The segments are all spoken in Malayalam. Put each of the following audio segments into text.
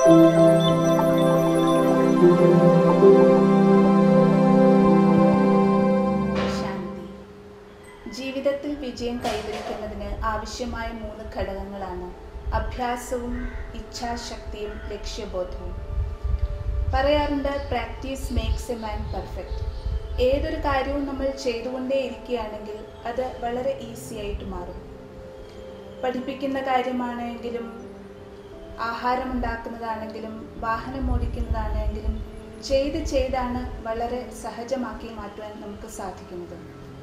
ശാന്തി ജീവിതത്തിൽ വിജയം കൈവരിക്കുന്നതിന് ആവശ്യമായ മൂന്ന് ഘടകങ്ങളാണ് അഭ്യാസവും ഇച്ഛാശക്തിയും ലക്ഷ്യബോധവും പറയാറുണ്ട് practice makes a man perfect ഏതൊരു കാര്യവും നമ്മൾ ചെയ്തുകൊണ്ടേ ഇരിക്കുകയാണെങ്കിൽ അത് വളരെ ഈസി ആയിട്ട് മാറും പഠിപ്പിക്കുന്ന കാര്യമാണെങ്കിലും ആഹാരം ഉണ്ടാക്കുന്നതാണെങ്കിലും വാഹനം ഓടിക്കുന്നതാണെങ്കിലും ചെയ്ത് ചെയ്താണ് വളരെ സഹജമാക്കി മാറ്റുവാൻ നമുക്ക് സാധിക്കുന്നത്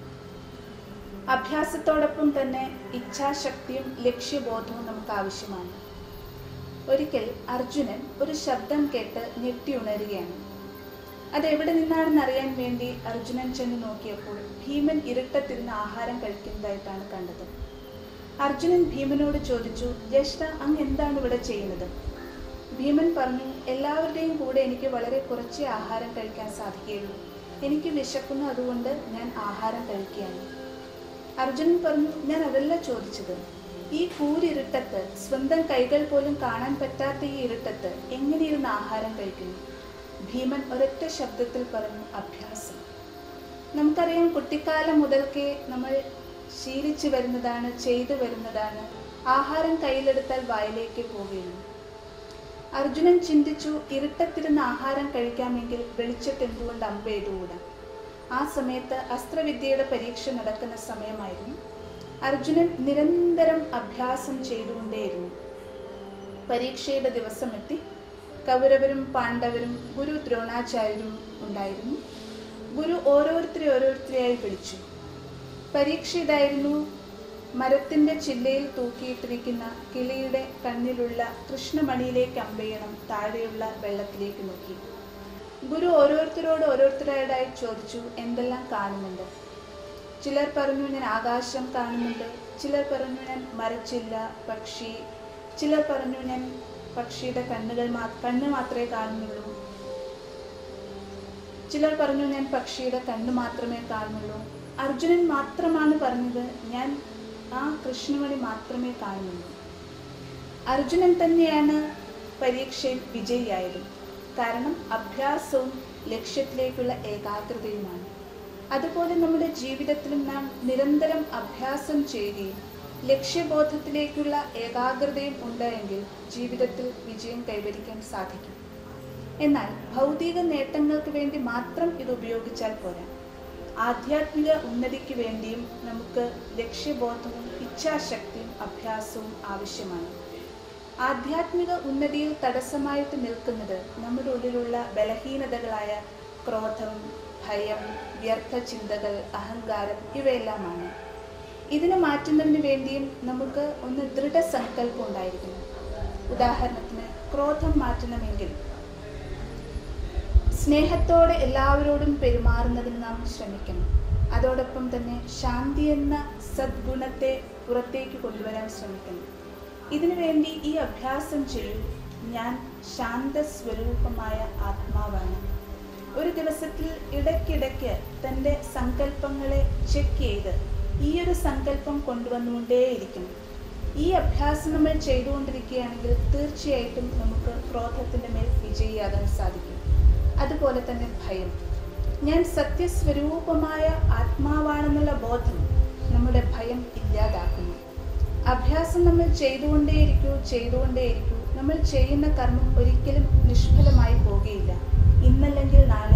അഭ്യാസത്തോടൊപ്പം തന്നെ ഇച്ഛാശക്തിയും ലക്ഷ്യബോധവും നമുക്ക് ആവശ്യമാണ് ഒരിക്കൽ അർജുനൻ ഒരു ശബ്ദം കേട്ട് ഞെട്ടി ഉണരുകയാണ് അത് എവിടെ നിന്നാണെന്ന് അറിയാൻ വേണ്ടി അർജുനൻ ചെന്ന് നോക്കിയപ്പോൾ ഭീമൻ ഇരുട്ടത്തിരുന്ന് ആഹാരം കഴിക്കുന്നതായിട്ടാണ് കണ്ടത് അർജുനൻ ഭീമനോട് ചോദിച്ചു ജ്യേഷ്ഠ അങ്ങ് എന്താണ് ഇവിടെ ചെയ്യുന്നത് ഭീമൻ പറഞ്ഞു എല്ലാവരുടെയും കൂടെ എനിക്ക് വളരെ കുറച്ചേ ആഹാരം കഴിക്കാൻ സാധിക്കുകയുള്ളൂ എനിക്ക് വിശക്കുന്നു അതുകൊണ്ട് ഞാൻ ആഹാരം കഴിക്കുകയാണ് അർജുനൻ പറഞ്ഞു ഞാൻ അതല്ല ചോദിച്ചത് ഈ കൂരിരുട്ടത്ത് സ്വന്തം കൈകൾ പോലും കാണാൻ പറ്റാത്ത ഈ ഇരുട്ടത്ത് എങ്ങനെ ഇരുന്ന് ആഹാരം കഴിക്കുന്നു ഭീമൻ ഒരൊറ്റ ശബ്ദത്തിൽ പറഞ്ഞു അഭ്യാസം നമുക്കറിയാം കുട്ടിക്കാലം മുതൽക്കേ നമ്മൾ ശീലിച്ചു വരുന്നതാണ് ചെയ്തു വരുന്നതാണ് ആഹാരം കയ്യിലെടുത്താൽ വായിലേക്ക് പോവുകയുള്ളൂ അർജുനൻ ചിന്തിച്ചു ഇരുട്ടത്തിരുന്ന് ആഹാരം കഴിക്കാമെങ്കിൽ വെളിച്ചത്ത് എന്തുകൊണ്ട് അമ്പ് ചെയ്തുകൂടാ ആ സമയത്ത് അസ്ത്രവിദ്യയുടെ പരീക്ഷ നടക്കുന്ന സമയമായിരുന്നു അർജുനൻ നിരന്തരം അഭ്യാസം ചെയ്തുകൊണ്ടേയിരുന്നു പരീക്ഷയുടെ ദിവസമെത്തി കൗരവരും പാണ്ഡവരും ഗുരു ദ്രോണാചാര്യരും ഉണ്ടായിരുന്നു ഗുരു ഓരോരുത്തരെ ഓരോരുത്തരെയായി വിളിച്ചു പരീക്ഷ ഇതായിരുന്നു മരത്തിന്റെ ചില്ലയിൽ തൂക്കിയിട്ടിരിക്കുന്ന കിളിയുടെ കണ്ണിലുള്ള കൃഷ്ണമണിയിലേക്ക് അമ്പെയ്യണം താഴെയുള്ള വെള്ളത്തിലേക്ക് നോക്കി ഗുരു ഓരോരുത്തരോട് ഓരോരുത്തരോടായി ചോദിച്ചു എന്തെല്ലാം കാണുന്നുണ്ട് ചിലർ പറഞ്ഞു ഞാൻ ആകാശം കാണുന്നുണ്ട് ചിലർ പറഞ്ഞു ഞാൻ മരച്ചില്ല പക്ഷി ചിലർ പറഞ്ഞു ഞാൻ പക്ഷിയുടെ കണ്ണുകൾ മാ കണ്ണ് മാത്രമേ കാണുന്നുള്ളൂ ചിലർ പറഞ്ഞു ഞാൻ പക്ഷിയുടെ കണ്ണ് മാത്രമേ കാണുന്നുള്ളൂ അർജുനൻ മാത്രമാണ് പറഞ്ഞത് ഞാൻ ആ കൃഷ്ണമണി മാത്രമേ കാണുന്നുള്ളൂ അർജുനൻ തന്നെയാണ് പരീക്ഷയിൽ വിജയിയായത് കാരണം അഭ്യാസവും ലക്ഷ്യത്തിലേക്കുള്ള ഏകാഗ്രതയുമാണ് അതുപോലെ നമ്മുടെ ജീവിതത്തിലും നാം നിരന്തരം അഭ്യാസം ചെയ്യുകയും ലക്ഷ്യബോധത്തിലേക്കുള്ള ഏകാഗ്രതയും ഉണ്ടായെങ്കിൽ ജീവിതത്തിൽ വിജയം കൈവരിക്കാൻ സാധിക്കും എന്നാൽ ഭൗതിക നേട്ടങ്ങൾക്ക് വേണ്ടി മാത്രം ഇത് ഉപയോഗിച്ചാൽ പോരാ ആധ്യാത്മിക ഉന്നതിക്ക് വേണ്ടിയും നമുക്ക് ലക്ഷ്യബോധവും ഇച്ഛാശക്തിയും അഭ്യാസവും ആവശ്യമാണ് ആധ്യാത്മിക ഉന്നതിയിൽ തടസ്സമായിട്ട് നിൽക്കുന്നത് നമ്മുടെ ഉള്ളിലുള്ള ബലഹീനതകളായ ക്രോധം ഭയം വ്യർത്ഥ ചിന്തകൾ അഹങ്കാരം ഇവയെല്ലാമാണ് ഇതിനെ മാറ്റുന്നതിന് വേണ്ടിയും നമുക്ക് ഒന്ന് ദൃഢസങ്കല്പം ഉണ്ടായിരിക്കണം ഉദാഹരണത്തിന് ക്രോധം മാറ്റണമെങ്കിൽ സ്നേഹത്തോടെ എല്ലാവരോടും പെരുമാറുന്നതിന് നാം ശ്രമിക്കണം അതോടൊപ്പം തന്നെ ശാന്തി എന്ന സദ്ഗുണത്തെ പുറത്തേക്ക് കൊണ്ടുവരാൻ ശ്രമിക്കണം ഇതിനു വേണ്ടി ഈ അഭ്യാസം ചെയ്യൂ ഞാൻ ശാന്തസ്വരൂപമായ ആത്മാവാണ് ഒരു ദിവസത്തിൽ ഇടയ്ക്കിടയ്ക്ക് തൻ്റെ സങ്കല്പങ്ങളെ ചെക്ക് ചെയ്ത് ഈ ഒരു സങ്കല്പം കൊണ്ടുവന്നുകൊണ്ടേയിരിക്കണം ഈ അഭ്യാസം നമ്മൾ ചെയ്തുകൊണ്ടിരിക്കുകയാണെങ്കിൽ തീർച്ചയായിട്ടും നമുക്ക് ക്രോധത്തിൻ്റെ മേൽ വിജയിയാകാൻ സാധിക്കും അതുപോലെ തന്നെ ഭയം ഞാൻ സത്യസ്വരൂപമായ ആത്മാവാണെന്നുള്ള ബോധം നമ്മുടെ ഭയം ഇല്ലാതാക്കുന്നു അഭ്യാസം നമ്മൾ ചെയ്തുകൊണ്ടേയിരിക്കൂ ചെയ്തുകൊണ്ടേയിരിക്കൂ നമ്മൾ ചെയ്യുന്ന കർമ്മം ഒരിക്കലും നിഷ്ഫലമായി പോകുകയില്ല ഇന്നല്ലെങ്കിൽ നാളെ